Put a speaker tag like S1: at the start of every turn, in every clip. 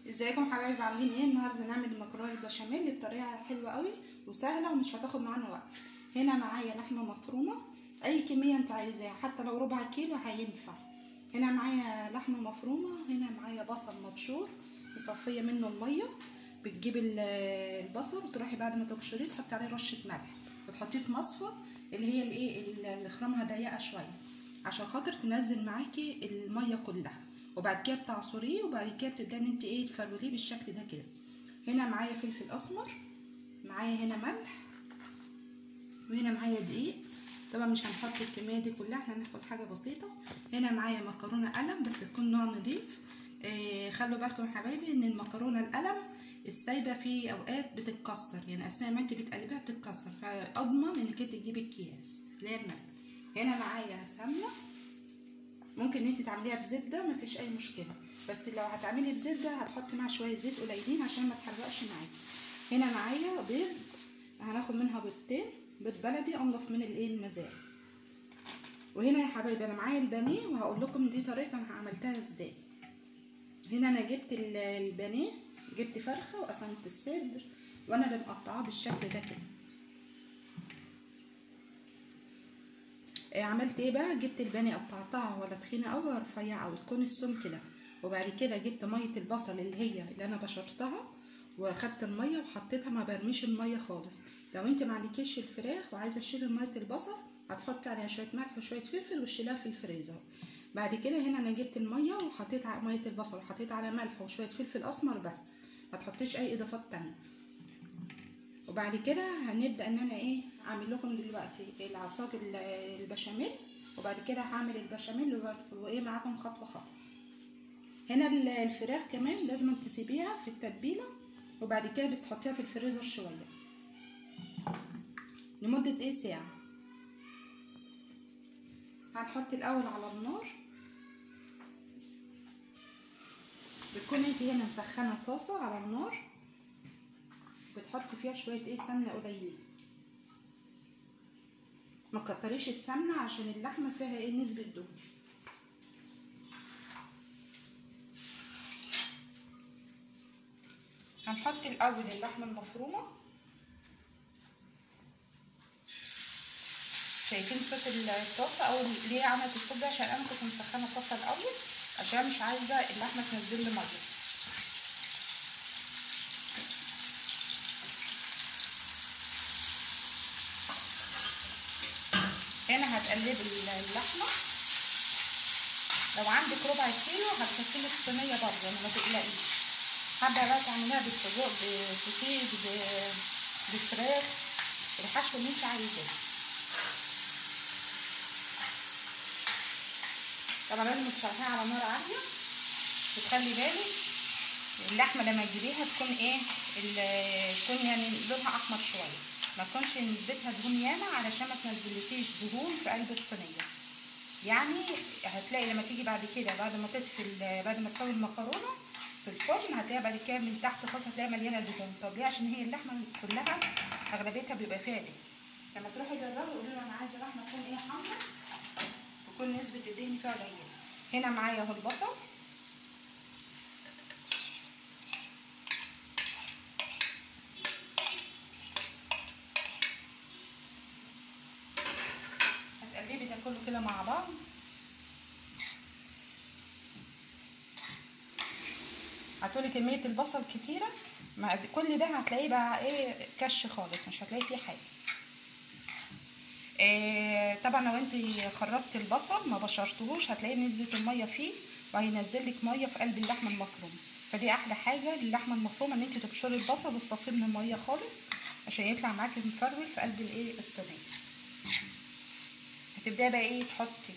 S1: ازيكم حبايبي عاملين ايه النهارده نعمل المكرونه البشاميل بطريقه حلوه قوي وسهله ومش هتاخد معانا وقت هنا معايا لحمه مفرومه اي كميه انت عايزاها حتى لو ربع كيلو هينفع هنا معايا لحمه مفرومه هنا معايا بصل مبشور مصفيه منه الميه بتجيبي البصل وتروحي بعد ما تبشريه تحطي عليه رشه ملح وتحطيه في مصفى اللي هي الايه اللي خرامها ضيقه شويه عشان خاطر تنزل معاكي الميه كلها وبعد كده بتعصريه وبعد كده بتبداي ان انت ايه تفروليه بالشكل ده كده هنا معايا فلفل اسمر معايا هنا ملح وهنا معايا دقيق طبعا مش هنحط الكميه دي كلها احنا هناخد حاجه بسيطه هنا معايا مكرونه قلم بس تكون نوع نضيف إيه خلوا بالكم يا حبايبي ان المكرونه القلم السايبه في اوقات بتتكسر يعني اثناء ما انت بتقلبيها بتتكسر فاضمن انك انت تجيبي الكياس اللي هي الملح هنا معايا سمنه ممكن ان انت تعمليها بزبده مفيش اي مشكله بس لو هتعملي بزبده هتحطي معاها شويه زيت قليلين عشان ما تحرقش معاكي هنا معايا بيض هناخد منها بيضتين بيض بلدي انضف من الايه المزارع وهنا يا حبايبي انا معايا البانيه وهقول لكم دي طريقه انا عملتها ازاي هنا انا جبت البانيه جبت فرخه وقسمت الصدر وانا اللي مقطعاه بالشكل ده كده عملت ايه بقى جبت البانيه قطعتها ولا تخينه قوي ولا رفيعه وتكون السمك كده وبعد كده جبت ميه البصل اللي هي اللي انا بشرتها واخدت الميه وحطيتها ما برميش الميه خالص لو انت ما عندكيش الفراخ وعايزه تشيلي ميه البصل هتحطي عليها شويه ملح وشويه فلفل وتشيلها في الفريزر بعد كده هنا انا جبت الميه وحطيت على ميه البصل وحطيت على ملح وشويه فلفل اسمر بس ما تحطيش اي اضافات تانية وبعد كده هنبدا ان انا ايه اعمل لكم دلوقتي العصاج البشاميل وبعد كده هعمل البشاميل وايه معاكم خطوه خطوه هنا الفراخ كمان لازم تسيبيها في التتبيله وبعد كده بتحطيها في الفريزر شويه لمده ايه ساعه هنحط الاول على النار بتكون انت هنا مسخنه طاسه على النار بتحطي فيها شويه ايه سمنه قليلين ما تكتريش السمنه عشان اللحمه فيها ايه نسبه دهون هنحط الاول اللحمه المفرومه شايفين صوت الطاسه او ليه عملت الصوت ده عشان انا كنت مسخنه الطاسه الاول عشان مش عايزه اللحمه تنزل لي ميه هنا هتقلبي اللحمه لو عندك ربع كيلو هتكفيلك صينيه برضه يعني ما تقلقيش حابه بقى تعمليها بالسجق بسوسيس بفراخ الحشو اللي انت عايزاه طبعا لازم تشرحيها على نار عاليه وتخلي بالك اللحمه لما تجيبيها تكون ايه تكون يعني لونها احمر شويه ما تكونش نسبتها دهون ياما علشان ما تنزلكيش دهون في قلب الصينيه يعني هتلاقي لما تيجي بعد كده بعد ما تطفي بعد ما تسوي المكرونه في الفرن هتلاقيها بعد كده من تحت خالص هتلاقيها مليانه دهون طب ليه عشان هي اللحمه كلها اغلبيتها بيبقى فيها دهن لما تروحي تجربي قولي له انا عايزه لحمه تكون ايه حمرا تكون نسبه الدهن فيها قليله هنا معايا اهو البصل هتقلبي ده كله كده مع بعض هتقولي كميه البصل كتيره مع كل ده هتلاقيه بقى ايه كش خالص مش هتلاقي فيه حاجه إيه طبعا لو انت خرجتي البصل ما بشرتهوش هتلاقي نسبه الميه فيه وهينزل لك ميه في قلب اللحمه المفرومه فدي احلى حاجه للحمه المفرومه ان انت تبشري البصل وتصفيه من الميه خالص عشان يطلع معاكي مفرول في قلب الايه الصينيه هتبداي بقى ايه تحطي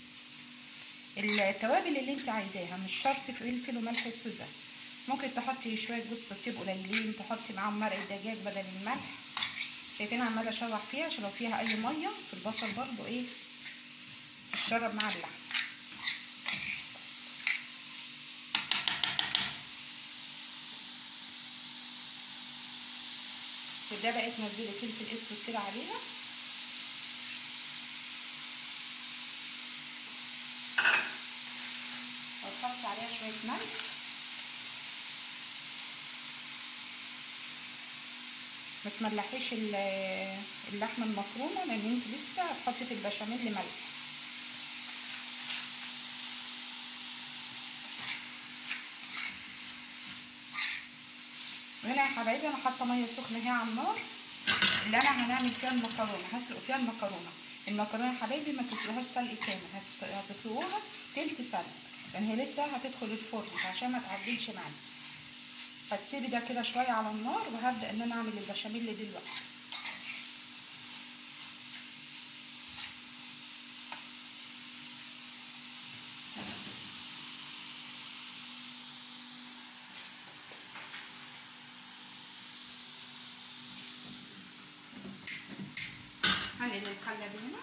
S1: التوابل اللي انت عايزاها مش شرط فلفل وملح اسود بس ممكن تحطي شويه جوز الطيب قليلين تحطي معاهم مرق دجاج بدل الملح شايفين عماله اشوح فيها عشان لو فيها اي ميه في البصل برضو ايه تتشرب مع اللحم تبدأ بقى تنزلي فلفل اسود كده عليها وتحطي عليها شويه ملح ما تملحيش ال- اللحمه المفرومه لان انت لسه هتحطي في البشاميل ملح هنا يا حبايبي انا حاطه ميه سخنه اهي على النار اللي انا هنعمل فيها المكرونه هسلق فيها المكرونه المكرونه يا حبايبي ما تسلقوهاش سلق كامل هتس- هتسلقوها تلت سلق لان هي لسه هتدخل الفرن عشان ما تعجنش معانا هتسيبي ده كده شويه على النار وهبدا ان انا اعمل البشاميل دلوقتي هنقل الخله دي هنا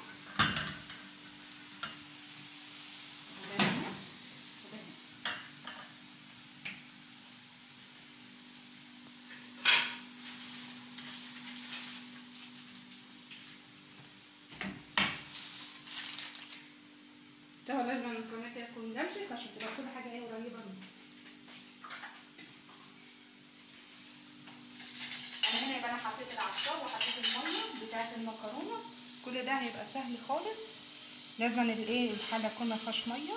S1: وده هنا وده هنا ده هو لازم المكونات تكون دمشت عشان تبقى كل حاجه ايه قريبه منها انا هنا يبقى انا حطيت العصار وحطيت الميه بتاعه المكرونه كل ده هيبقى سهل خالص لازم ان الايه الحله تكون ما فيهاش ميه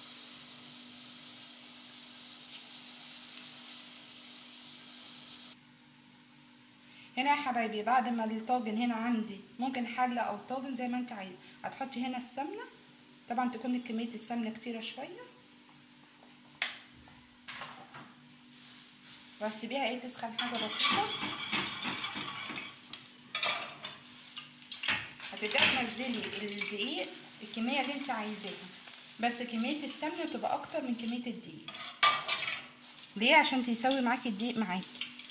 S1: هنا يا حبايبي بعد ما الطاجن هنا عندي ممكن حله او طاجن زي ما انت عايز هتحطي هنا السمنه طبعا تكون كميه السمنه كتيره شويه واسيبيها ايه تسخن حاجه بسيطه هتبداي تنزلي الدقيق الكميه اللي انت عايزاها بس كميه السمنه تبقى اكتر من كميه الدقيق ليه عشان تساوي معاكي الدقيق معاكي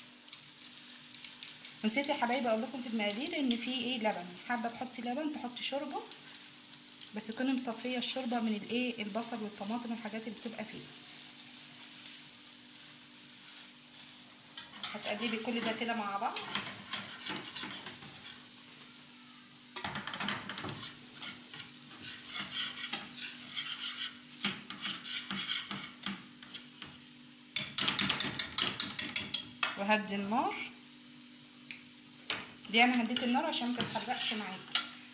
S1: نسيت يا حبايبي اقول لكم في المقادير ان في ايه لبن حابه تحطي لبن تحطي شوربه بس تكوني مصفيه الشوربه من الايه البصل والطماطم والحاجات اللي بتبقى فيه هتقلبي كل ده كده مع بعض وهدي النار دي انا هديت النار عشان ما تتحرقش معاكي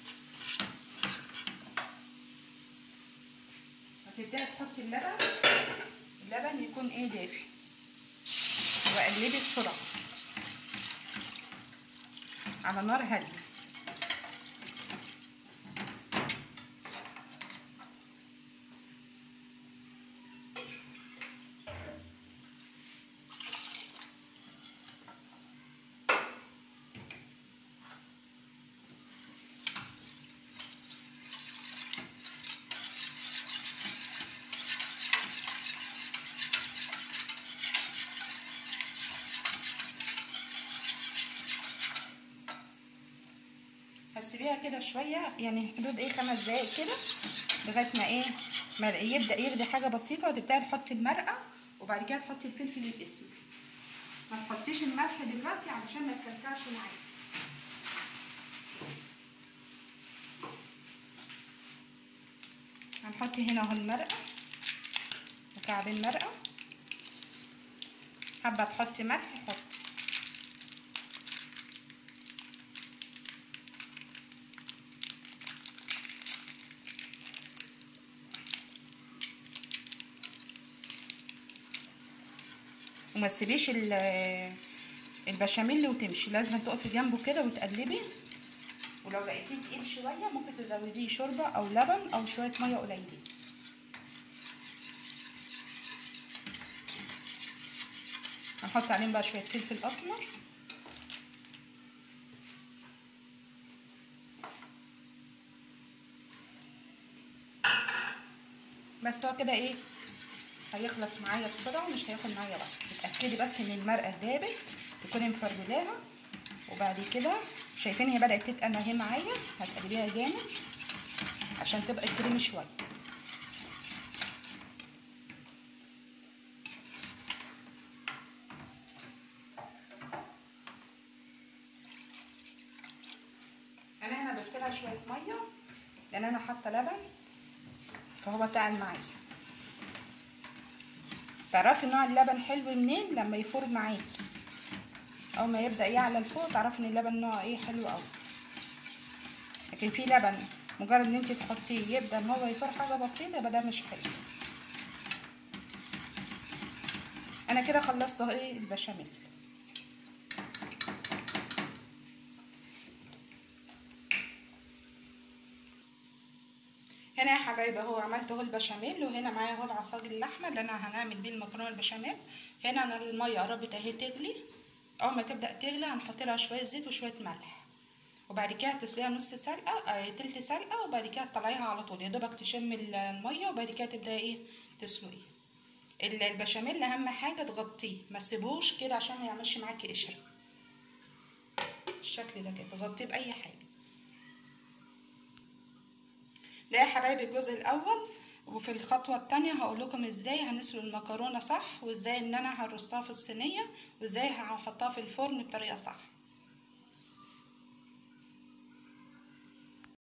S1: هتبداي تحطي اللبن اللبن يكون ايه دافي وقلبي بسرعه على نار هاديه هسيبيها كده شويه يعني حدود ايه خمس دقايق كده لغايه ما ايه ما يبدا يغلي حاجه بسيطه وتبداي تحطي المرقه وبعد كده تحطي الفلفل الاسود ما تحطيش الملح دلوقتي علشان ما يكلكعش معاكي هنحط هنا اهو المرقه مكعبين مرقه حابه تحطي ملح حطي وما تسيبيش البشاميل وتمشي لازم تقفي جنبه كده وتقلبي ولو لقيتيه تقيل شويه ممكن تزوديه شوربه او لبن او شويه ميه قليلين هنحط عليهم بقى شويه فلفل اسمر بس هو كده ايه هيخلص معايا بسرعه ومش هياخد معايا وقت اتاكدي بس ان المرقه دابت تكوني مفرملاها وبعد كده شايفين هي بدات تتقل اهي معايا هتقلبيها جامد عشان تبقى كريمي شويه انا هنا ضفت لها شويه ميه لان انا حاطه لبن فهو تقل معايا تعرفي نوع اللبن حلو منين لما يفور معاكي اول ما يبدا يعلى لفوق تعرفي ان اللبن نوعه ايه حلو قوي لكن في لبن مجرد ان انت تحطيه يبدا ان هو يفور حاجه بسيطه يبقى ده مش حلو انا كده خلصت ايه البشاميل هنا يا حبايبي اهو عملت اهو البشاميل وهنا معايا اهو العصاج اللحمه اللي انا هنعمل بيه المكرونه البشاميل هنا انا الميه قربت اهي تغلي اول ما تبدا تغلي هنحط لها شويه زيت وشويه ملح وبعد كده هتسلقيها نص سلقه آه تلت سلقه وبعد كده تطلعيها على طول يا دوبك تشم الميه وبعد كده تبداي ايه تسلقيه البشاميل اهم حاجه تغطيه ما تسيبوش كده عشان ما يعملش معاكي قشره الشكل ده كده تغطيه باي حاجه ده يا حبايبي الجزء الاول وفي الخطوة التانية هقول لكم ازاي هنسلق المكرونة صح وازاي ان انا هرصها في الصينية وازاي هحطها في الفرن بطريقة صح